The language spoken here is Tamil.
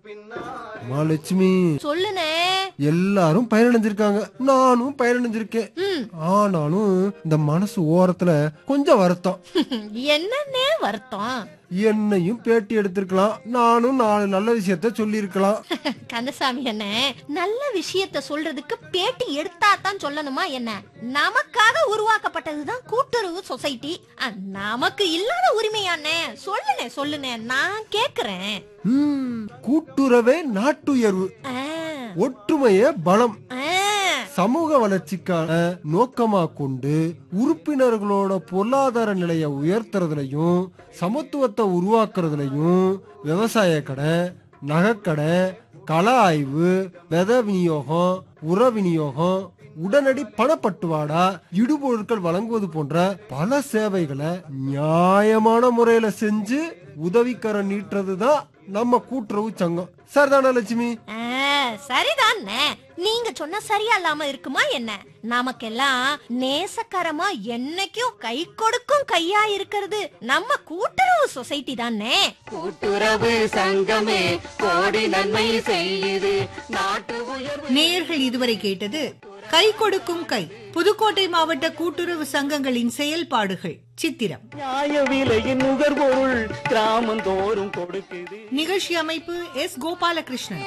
மகாலட்சுமி சொல்லுனே எல்லாரும் பயனடைஞ்சிருக்காங்க நானும் பயனடைஞ்சிருக்கேன் ம். ஆனாலும் இந்த மனசு ஓரத்துல கொஞ்சம் வருத்தம் என்னன்னே வருத்தம் என்னையும் பேட்டி எடுத்திருக்கலாம் நானும் நாலு நல்ல விஷயத்த சொல்லியிருக்கலாம் கந்தசாமி என்ன நல்ல விஷயத்த சொல்றதுக்கு பேட்டி எடுத்தா தான் சொல்லணுமா என்ன நமக்காக உருவாக்கப்பட்டதுதான் கூட்டுறவு சொசைட்டி அஹ், நமக்கு இல்லாத உரிமையானே சொல்லுனே சொல்லுனே நான் கேக்குறேன் ம், கூட்டுறவே நாட்டுயர்வு ஆ, ஒற்றுமையே பலம் ஆ, சமூக வளர்ச்சிக்கான நோக்கமா கொண்டு உறுப்பினர்களோட பொருளாதார நிலையை உயர்த்துறதுலயும் சமத்துவத்தை உருவாக்குறதுலயும் விவசாய கடை நகைக்கடை கள ஆய்வு வித விநியோகம் உர விநியோகம் உடனடி பணப்பட்டுவாடா இடுபொருட்கள் வழங்குவது போன்ற பல சேவைகளை நியாயமான முறையில செஞ்சு உதவிக்கரம் நீட்டுறதுதான் நம்ம கூட்டுறவு சங்கம் சரிதானா லட்சுமி ஆ, சரிதானே நீங்க சொன்ன சரியா இல்லாம இருக்குமா என்ன நமக்கெல்லாம் நேசக்கரமா என்னைக்கும் கை கொடுக்கும் கையா இருக்கிறது நம்ம கூட்டுறவு சொசைட்டி தானே கூட்டுறவு சங்கமே கோடி நன்மை செய்யுது நாட்டு உயர்வு நேயர்கள் இதுவரை கேட்டது கை கொடுக்கும் கை புதுக்கோட்டை மாவட்ட கூட்டுறவு சங்கங்களின் செயல்பாடுகள் சித்திரம் நியாய விலையின் நுகர்பொருள் கிராமந்தோறும் கொடுக்குது நிகழ்ச்சி அமைப்பு எஸ் கோபாலகிருஷ்ணன்